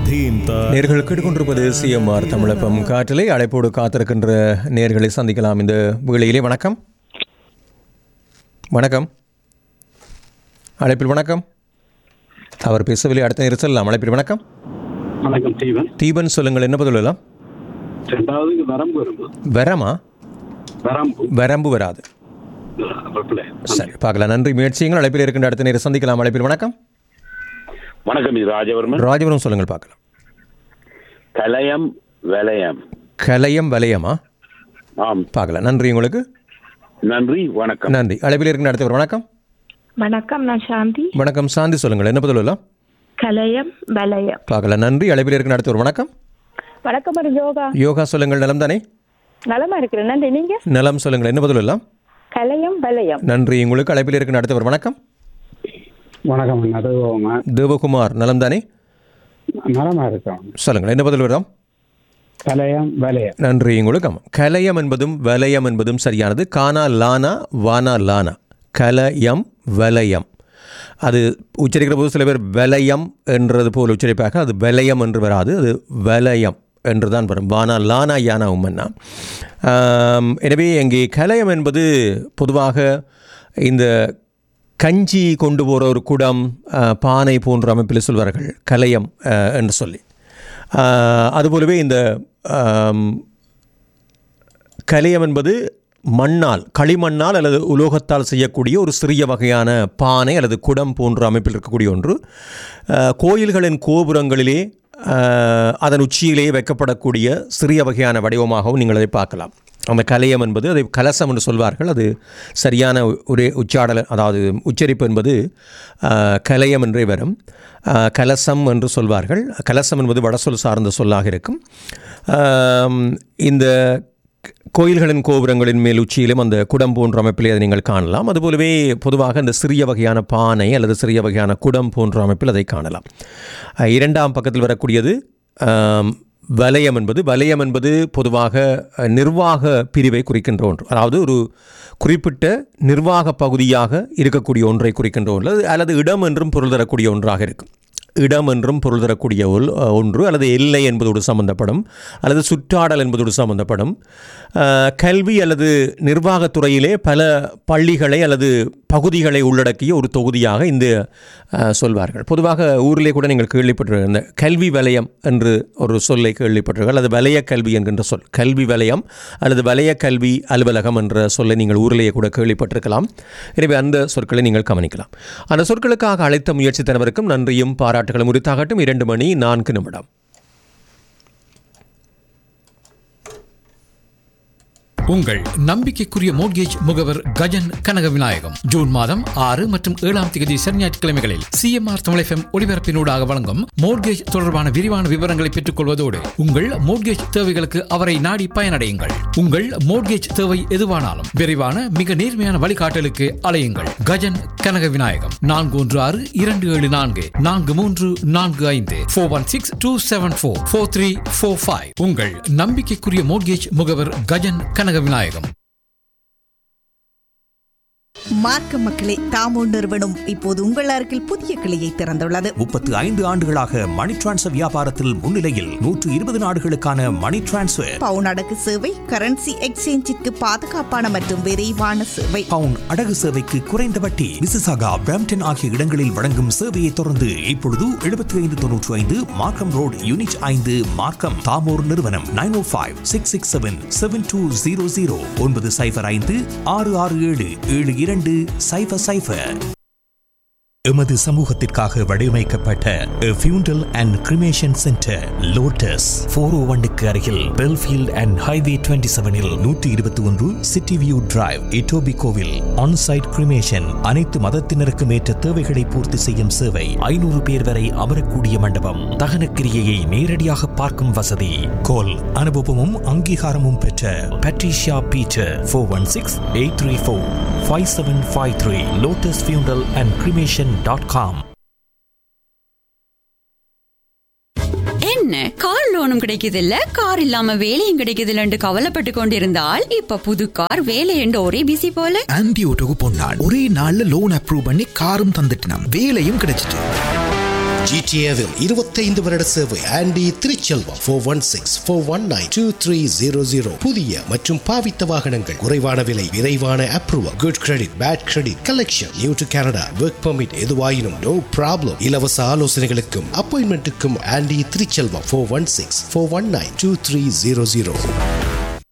நேர்கள் கேட்டுக்கொண்டிருப்பது சிஎம்ஆர் தமிழப்பம் காற்றிலே அழைப்போடு காத்திருக்கின்ற நேர்களை சந்திக்கலாம் இந்த வேளையிலே வணக்கம் வணக்கம் அழைப்பில் வணக்கம் அவர் பேசவில்லை அடுத்த நேரம் செல்லலாம் அழைப்பில் வணக்கம் வணக்கம் தீவன் தீபன் சொல்லுங்கள் என்ன பதில் சொல்லலாம் ரெண்டாவது வரம்பு வருமா வரமா வரம்பு வரம்பு வராது ரிப்ளை சரி பார்க்கலாம் நன்றி முயற்சியுங்கள் அழைப்பில் இருக்கின்ற அடுத்த நேரம் சந்திக்கலாம் அழைப்பில் வணக்கம் வணக்கம் இது ராஜவர்மன் ராஜபுரம் சொல்லுங்கள் பார்க்கலாம் கலயம் வலயம் கலையம் வலயமா ஆம் பார்க்கலாம் நன்றி உங்களுக்கு நன்றி வணக்கம் நன்றி அழைப்பில் இருக்கின்ற அடுத்தவர் வணக்கம் வணக்கம் நான் சாந்தி வணக்கம் சாந்தி சொல்லுங்கள் என்ன பதில் சொல்லலாம் கலையம் வலயம் பார்க்கலாம் நன்றி அழைப்பில் இருக்கின்ற அடுத்தவர் வணக்கம் வணக்கம் ஒரு யோகா யோகா சொல்லுங்கள் நலம் தானே நலமா இருக்கிறேன் நன்றி நீங்க நலம் சொல்லுங்கள் என்ன பதில் எல்லாம் கலையம் வலயம் நன்றி உங்களுக்கு அழைப்பில் இருக்கின்ற அடுத்தவர் வணக்கம் வணக்கம் நடுவோமா தேவகுமார் நலம் தானே நலமா இருக்கோம் சொல்லுங்கள் என்ன பதில் வரும் கலையம் வலயம் நன்றி உங்களுக்கு ஆமாம் கலயம் என்பதும் வலயம் என்பதும் சரியானது கானா லானா வானா லானா கலயம் வலயம் அது உச்சரிக்கிற போது சில பேர் வலயம் என்றது போல் உச்சரிப்பாக அது வலயம் என்று வராது அது வலயம் என்று தான் வரும் வானா லானா யானா உம்மன்னா ஆம், எனவே இங்கே கலயம் என்பது பொதுவாக இந்த கஞ்சி கொண்டு போகிற ஒரு குடம் ஆ, பானை போன்ற அமைப்பில் சொல்வார்கள் கலயம் ஆ, என்று சொல்லி ஆ, அதுபோலவே இந்த ஆம், கலையம் என்பது மண்ணால் களிமண்ணால் அல்லது உலோகத்தால் செய்யக்கூடிய ஒரு சிறிய வகையான பானை அல்லது குடம் போன்ற அமைப்பில் இருக்கக்கூடிய ஒன்று அஹ், கோயில்களின் கோபுரங்களிலே அஹ், அதன் உச்சியிலேயே வைக்கப்படக்கூடிய சிறிய வகையான வடிவமாகவும் நீங்கள் அதை பார்க்கலாம் அந்த கலையம் என்பது அதை கலசம் என்று சொல்வார்கள் அது சரியான ஒரே உச்சாடல் அதாவது உச்சரிப்பு என்பது அஹ், கலையம் என்றே வரும் அஹ், கலசம் என்று சொல்வார்கள் கலசம் என்பது வடசொல் சார்ந்த சொல்லாக இருக்கும் ஆம், இந்த கோயில்களின் கோபுரங்களின் மேல் உச்சியிலும் அந்த குடம் போன்ற அமைப்பிலே அதை நீங்கள் காணலாம் அதுபோலவே பொதுவாக இந்த சிறிய வகையான பானை அல்லது சிறிய வகையான குடம் போன்ற அமைப்பில் அதை காணலாம் அஹ், இரண்டாம் பக்கத்தில் வரக்கூடியது ஆம், வலயம் என்பது வலயம் என்பது பொதுவாக அஹ், நிர்வாக பிரிவை குறிக்கின்ற ஒன்று அதாவது ஒரு குறிப்பிட்ட நிர்வாக பகுதியாக இருக்கக்கூடிய ஒன்றை குறிக்கின்ற ஒன்று அல்லது இடம் என்றும் பொருள் தரக்கூடிய ஒன்றாக இருக்கும் இடம் என்றும் பொருள் தரக்கூடிய ஒல்- ஒன்று அல்லது எல்லை என்பதோடு சம்பந்தப்படும் அல்லது சுற்றாடல் என்பதோடு சம்பந்தப்படும் அஹ், கல்வி அல்லது நிர்வாகத்துறையிலே பல பள்ளிகளை அல்லது பகுதிகளை உள்ளடக்கிய ஒரு தொகுதியாக இந்த அஹ், சொல்வார்கள் பொதுவாக ஊரிலே கூட நீங்கள் கேள்விப்பட்டிருக்க இந்த கல்வி வலயம் என்று ஒரு சொல்லை கேள்விப்பட்டிருங்கள் அல்லது வலய கல்வி என்கின்ற சொல் கல்வி வலயம் அல்லது வலய கல்வி அலுவலகம் என்ற சொல்லை நீங்கள் ஊரிலேயே கூட கேள்விப்பட்டிருக்கலாம் எனவே அந்த சொற்களை நீங்கள் கவனிக்கலாம் அந்த சொற்களுக்காக அழைத்த முயற்சி தனவருக்கும் நன்றியும் பாராட்டுகளும் உரித்தாகட்டும் இரண்டு மணி நான்கு நிமிடம் உங்கள் நம்பிக்கைக்குரிய மோட்கேஜ் முகவர் கஜன் கனக விநாயகம் ஜூன் மாதம் ஆறு மற்றும் ஏழாம் தேதி சனி ஞாயிற்றுக்கிழமைகளில் சிஎம்ஆர் தமிழ் எஃப்எம் ஒளிபரப்பினூடாக வழங்கும் மோட்கேஜ் தொடர்பான விரிவான விவரங்களை பெற்றுக் கொள்வதோடு உங்கள் மோட்கேஜ் தேவைகளுக்கு அவரை நாடி பயனடையுங்கள் உங்கள் மோட்கேஜ் தேவை எதுவானாலும் விரைவான மிக நேர்மையான வழிகாட்டலுக்கு அலையுங்கள் கஜன் கனக விநாயகம் நான்கு ஒன்று ஆறு இரண்டு ஏழு நான்கு நான்கு மூன்று நான்கு ஐந்து four one six two seven four four three four five உங்கள் நம்பிக்கைக்குரிய மோட்கேஜ் முகவர் கஜன் கனக விநாயகம் மார்க்க மக்களே தாமோ நிறுவனம் இப்போது உங்கள் அருகில் புதிய கிளையை திறந்துள்ளது முப்பத்து ஐந்து ஆண்டுகளாக மணி டிரான்ஸ்ஃபர் வியாபாரத்தில் முன்னிலையில் நூற்று இருபது நாடுகளுக்கான மணி டிரான்ஸ்ஃபர் பவுன் அடகு சேவை கரன்சி எக்ஸ்சேஞ்சிற்கு பாதுகாப்பான மற்றும் விரைவான சேவை பவுன் அடகு சேவைக்கு குறைந்த வட்டி மிசிசாகா பிராம்டன் ஆகிய இடங்களில் வழங்கும் சேவையை தொடர்ந்து இப்பொழுது எழுபத்தி ஐந்து தொன்னூற்று ஐந்து மார்க்கம் ரோட் யூனிட் ஐந்து மார்க்கம் தாமோர் நிறுவனம் nine O five six six seven seven two zero zero ஒன்பது சைஃபர் ஐந்து ஆறு ஆறு ஏழு ஏழு இரண்டு சைஃபர் சைஃபர் எமது சமூகத்திற்காக வடிவமைக்கப்பட்ட funeral and cremation centre lotus four O ஒன்னுக்கு அருகில் பெல்ஃபீல்ட் அண்ட் ஹைவே டுவெண்ட்டி செவனில் நூற்றி இருபத்தி ஒன்று சிட்டி வியூ டிரைவ் இட்டோபி கோவில் ஆன்சைட் கிரிமேஷன் அனைத்து மதத்தினருக்கும் ஏற்ற தேவைகளை பூர்த்தி செய்யும் சேவை ஐநூறு பேர் வரை அமரக்கூடிய மண்டபம் தகனக்கிரியையை நேரடியாக பார்க்கும் வசதி கோல் அனுபவமும் அங்கீகாரமும் பெற்ற Patricia Peter four one six eight three four five seven five three lotus funeral and cremation dot com என்ன கார் லோனும் கிடைக்குது இல்ல கார் இல்லாம வேலையும் கிடைக்குது இல்லன்னு கவலைப்பட்டு கொண்டிருந்தால் இப்ப புது கார் வேலை என்று ஒரே பிசி போல ஆன்டி ஓட்டோக்கு பொன்னாள் ஒரே நாள்ல லோன் அப்ரூவ் பண்ணி காரும் தந்துட்டு வேலையும் கிடைச்சிட்டு ஜிடிஏவில் இருபத்தைந்து வருட சேவை Andy Thiruchelvam four one six four one nine two three zero zero புதிய மற்றும் பாவித்த வாகனங்கள் குறைவான விலை விரைவான approval good credit bad credit collection new to Canada work permit எதுவாயினும் நோ ப்ராப்ளம் இலவச ஆலோசனைகளுக்கும் அப்பாயின்மெண்ட்டுக்கும் Andy Thiruchelvam four one six four one nine two three zero zero